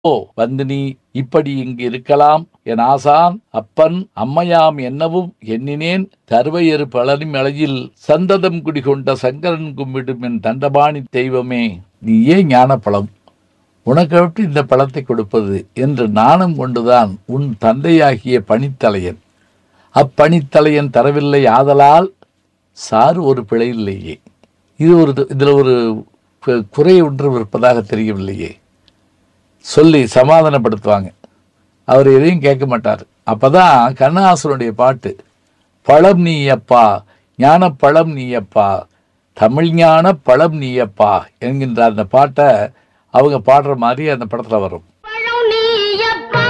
ஓ வந்து நீ இப்படி இங்கு இருக்கலாம் என் ஆசான் அப்பன் அம்மையாம் என்னவும் எண்ணினேன் தருவையறு பழனி மலையில் சந்ததம் குடிகொண்ட சங்கரன் கும்பிடும் என் தண்டபாணி தெய்வமே நீயே ஞானப்பழம் உனக்கு விட்டு இந்த பழத்தை கொடுப்பது என்று நாணம் கொண்டுதான் உன் தந்தையாகிய பணித்தலையன் அப்பணித்தலையன் தரவில்லை ஆதலால் சார் ஒரு பிழை இல்லையே இது ஒரு இதில் ஒரு கு- குறை ஒன்று இருப்பதாக தெரியவில்லையே சொல்லி சமாதானப்படுத்துவாங்க அவர் எதையும் கேட்க மாட்டார் அப்பதான் கண்ணாசனுடைய பாட்டு பழம் நீயப்பா ஞான பழம் நீயப்பா தமிழ் ஞான பழம் நீயப்பா என்கின்ற அந்த பாட்டை அவங்க பாடுற மாதிரி அந்த படத்துல வரும் பழம் நீயப்பா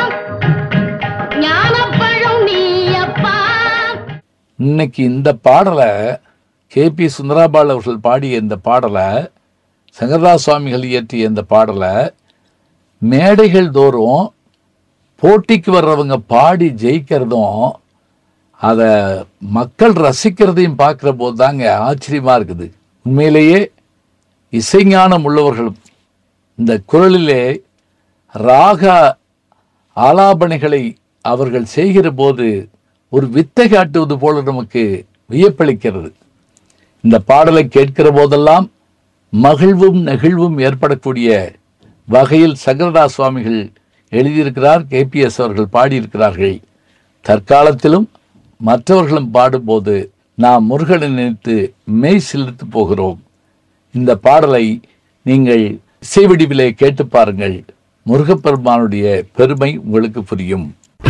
ஞானப்பழம் நீயப்பா இன்னைக்கு இந்த பாடலை கேபி சுந்தராபால் அவர்கள் பாடிய இந்த பாடலை சங்கரதாஸ் சுவாமிகள் இயற்றிய இந்த பாடலை மேடைகள் தோறும் போட்டிக்கு வர்றவங்க பாடி ஜெயிக்கிறதும் அதை மக்கள் ரசிக்கிறதையும் பார்க்குற போது தாங்க ஆச்சரியமா இருக்குது உண்மையிலேயே இசைஞானம் உள்ளவர்களும் இந்த குரலிலே ராக ஆலாபனைகளை அவர்கள் செய்கிற போது ஒரு வித்தை காட்டுவது போல நமக்கு வியப்பளிக்கிறது இந்த பாடலை கேட்கிற போதெல்லாம் மகிழ்வும் நெகிழ்வும் ஏற்படக்கூடிய வகையில் சங்கரதாஸ் சுவாமிகள் எழுதியிருக்கிறார் கேபிஎஸ் அவர்கள் பாடியிருக்கிறார்கள் தற்காலத்திலும் மற்றவர்களும் பாடும்போது நாம் முருகனை நினைத்து மெய் சிலிர்த்து போகிறோம் இந்த பாடலை நீங்கள் இசைவடிவிலே கேட்டு பாருங்கள் முருகப்பெருமானுடைய பெருமை உங்களுக்கு புரியும்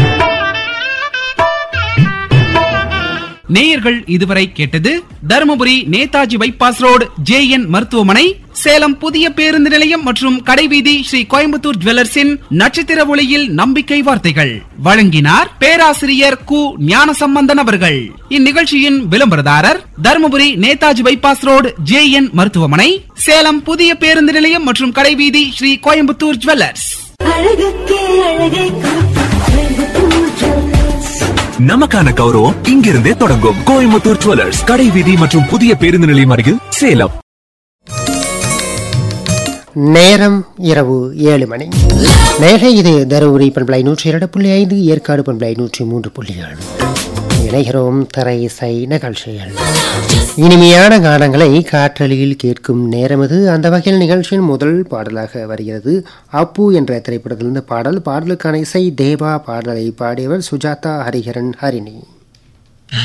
நேயர்கள் இதுவரை கேட்டது Dharmapuri Netaji bypass road J N மருத்துவமனை சேலம் புதிய பேருந்து நிலையம் மற்றும் கடைவீதி ஸ்ரீ கோயம்புத்தூர் ஜுவல்லர்ஸின் நட்சத்திர ஒளியில் நம்பிக்கை வார்த்தைகள் வழங்கினார் பேராசிரியர் கு ஞானசம்பந்தன் அவர்கள் இந்நிகழ்ச்சியின் விளம்பரதாரர் Dharmapuri Netaji bypass road J N மருத்துவமனை சேலம் புதிய பேருந்து நிலையம் மற்றும் கடைவீதி ஸ்ரீ கோயம்புத்தூர் ஜுவல்லர்ஸ் அழகுக்கே அழகை கோயம்புத்தூர் ஜுவல்லர்ஸ் நமக்கான கௌரவம் இங்கிருந்தே தொடங்கும் கோயம்புத்தூர் ஜுவல்லர்ஸ் கடை வீதி மற்றும் புதிய பேருந்து நிலையம் அருகில் சேலம் நேரம் இரவு ஏழு மணி நேரம் இது தருமபுரி பண்பலை நூற்றி இரண்டு புள்ளி ஐந்து ஏற்காடு பண்பலை நூற்றி மூன்று புள்ளி ஏழு இணைகிறோம் தரை இசை நிகழ்ச்சிகள் இனிமையான கானங்களை காற்றலியில் கேட்கும் நேரம் இது அந்த வகையில் நிகழ்ச்சியின் முதல் பாடலாக வருகிறது அப்பு என்ற திரைப்படத்திலிருந்து பாடல் பாடலுக்கான இசை தேவா பாடலை பாடியவர் சுஜாதா ஹரிஹரன் ஹரிணி